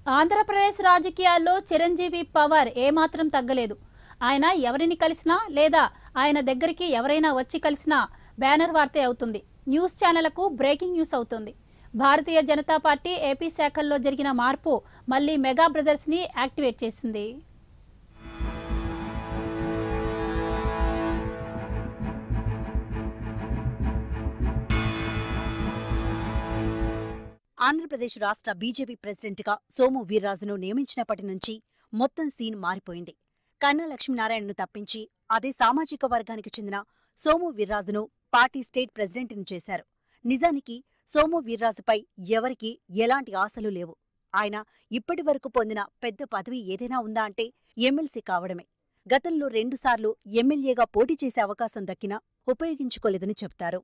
ఆంధ్రప్రదేశ్ రాజకీయాల్లో చిరంజీవి పవర్ ఏమాత్రం తగ్గలేదు ఆయన ఎవరిని కలిసినా లేదా ఆయన దగ్గరికి ఎవరైనా వచ్చి కలిసినా బ్యానర్ వార్తే అవుతుంది న్యూస్ ఛానళ్లకు బ్రేకింగ్ న్యూస్ అవుతుంది భారతీయ జనతా పార్టీ ఏపీ శాఖల్లో జరిగిన మార్పు మళ్ళీ మెగా బ్రదర్స్ని యాక్టివేట్ చేసింది ఆంధ్రప్రదేశ్ రాష్ట్ర బీజేపీ ప్రెసిడెంట్గా సోము వీర్రాజును నియమించినప్పటి నుంచి మొత్తం సీన్ మారిపోయింది కన్నా లక్ష్మీనారాయణను తప్పించి అదే సామాజిక వర్గానికి చెందిన సోము వీర్రాజును పార్టీ స్టేట్ ప్రెసిడెంట్ను చేశారు నిజానికి సోము వీర్రాజుపై ఎవరికీ ఎలాంటి ఆశలు లేవు ఆయన ఇప్పటి వరకు పొందిన పెద్ద పదవి ఏదైనా ఉందా అంటే ఎమ్మెల్సీ కావడమే గతంలో రెండుసార్లు ఎమ్మెల్యేగా పోటీ చేసే అవకాశం దక్కినా ఉపయోగించుకోలేదని చెప్తారు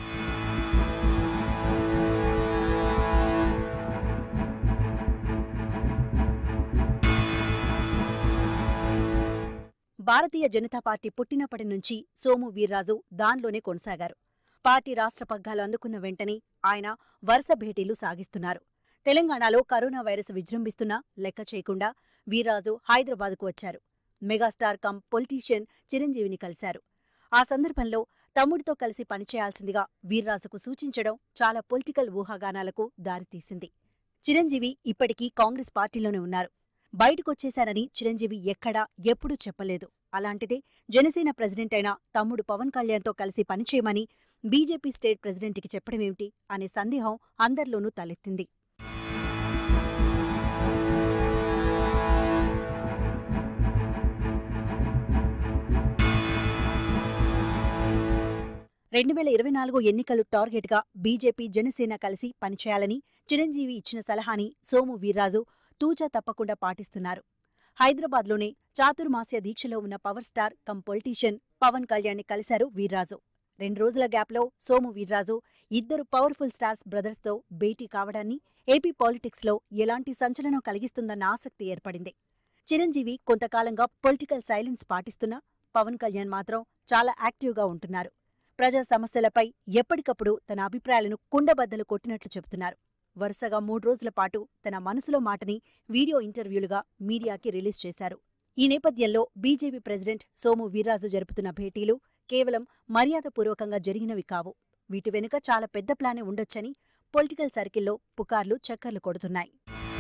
భారతీయ జనతా పార్టీ పుట్టినప్పటి నుంచి సోము వీర్రాజు దానిలోనే కొనసాగారు పార్టీ రాష్ట్ర పగ్గాలు అందుకున్న వెంటనే ఆయన వరుస భేటీలు సాగిస్తున్నారు తెలంగాణలో కరోనా వైరస్ విజృంభిస్తున్నా లెక్క చేయకుండా వీర్రాజు హైదరాబాద్కు వచ్చారు మెగాస్టార్ కమ్ పొలిటీషియన్ చిరంజీవిని కలిశారు ఆ సందర్భంలో తమ్ముడితో కలిసి పనిచేయాల్సిందిగా వీర్రాజుకు సూచించడం చాలా పొలిటికల్ ఊహాగానాలకు దారితీసింది చిరంజీవి ఇప్పటికీ కాంగ్రెస్ పార్టీలోనే ఉన్నారు బయటకొచ్చేశానని చిరంజీవి ఎక్కడా ఎప్పుడూ చెప్పలేదు అలాంటిదే జనసేన ప్రెసిడెంట్ అయిన తమ్ముడు పవన్ కళ్యాణ్తో కలిసి పనిచేయమని బీజేపీ స్టేట్ ప్రెసిడెంట్కి చెప్పడమేమిటి అనే సందేహం అందరిలోనూ తలెత్తింది రెండు వేల ఇరవై నాలుగు ఎన్నికలు టార్గెట్గా బీజేపీ జనసేన కలిసి పనిచేయాలని చిరంజీవి ఇచ్చిన సలహాని సోము వీర్రాజు తూచా తప్పకుండా పాటిస్తున్నారు హైదరాబాద్లోనే చాతుర్మాస్య దీక్షలో ఉన్న power star come politician Pawan కళ్యాణ్ని కలిశారు వీర్రాజు రెండు రోజుల గ్యాప్లో సోము వీర్రాజు ఇద్దరు పవర్ఫుల్ స్టార్స్ బ్రదర్స్తో భేటీ కావడాన్ని ఏపీ పాలిటిక్స్లో ఎలాంటి సంచలనం కలిగిస్తుందన్న ఆసక్తి ఏర్పడింది చిరంజీవి కొంతకాలంగా పొలిటికల్ సైలెన్స్ పాటిస్తున్నా పవన్ కళ్యాణ్ మాత్రం చాలా యాక్టివ్గా ఉంటున్నారు ప్రజా సమస్యలపై ఎప్పటికప్పుడు తన అభిప్రాయాలను కుండబద్దలు కొట్టినట్లు చెబుతున్నారు వరుసగా మూడు రోజుల పాటు తన మనసులో మాటని వీడియో ఇంటర్వ్యూలుగా మీడియాకి రిలీజ్ చేశారు ఈ నేపథ్యంలో బీజేపీ ప్రెసిడెంట్ సోము వీర్రాజు జరుపుతున్న భేటీలు కేవలం మర్యాదపూర్వకంగా జరిగినవి కావు వీటి వెనుక చాలా పెద్ద ప్లానే ఉండొచ్చని పొలిటికల్ సర్కిల్లో పుకార్లు చక్కర్లు కొడుతున్నాయి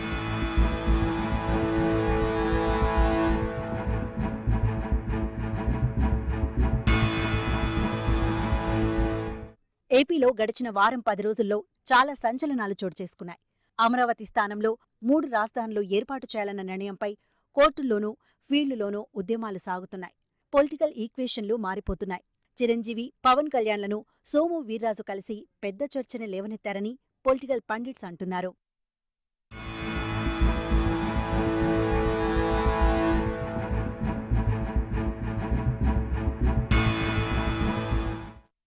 ఏపీలో గడిచిన వారం పది రోజుల్లో చాలా సంచలనాలు చోటు చేసుకున్నాయి అమరావతి స్థానంలో మూడు రాజధానులు ఏర్పాటు చేయాలన్న నిర్ణయంపై కోర్టుల్లోనూ ఫీల్డ్లోనూ ఉద్యమాలు సాగుతున్నాయి పొలిటికల్ ఈక్వేషన్లు మారిపోతున్నాయి చిరంజీవి పవన్ కళ్యాణ్లను సోము వీర్రాజు కలిసి పెద్ద చర్చని లేవనెత్తారని పొలిటికల్ పండిట్స్ అంటున్నారు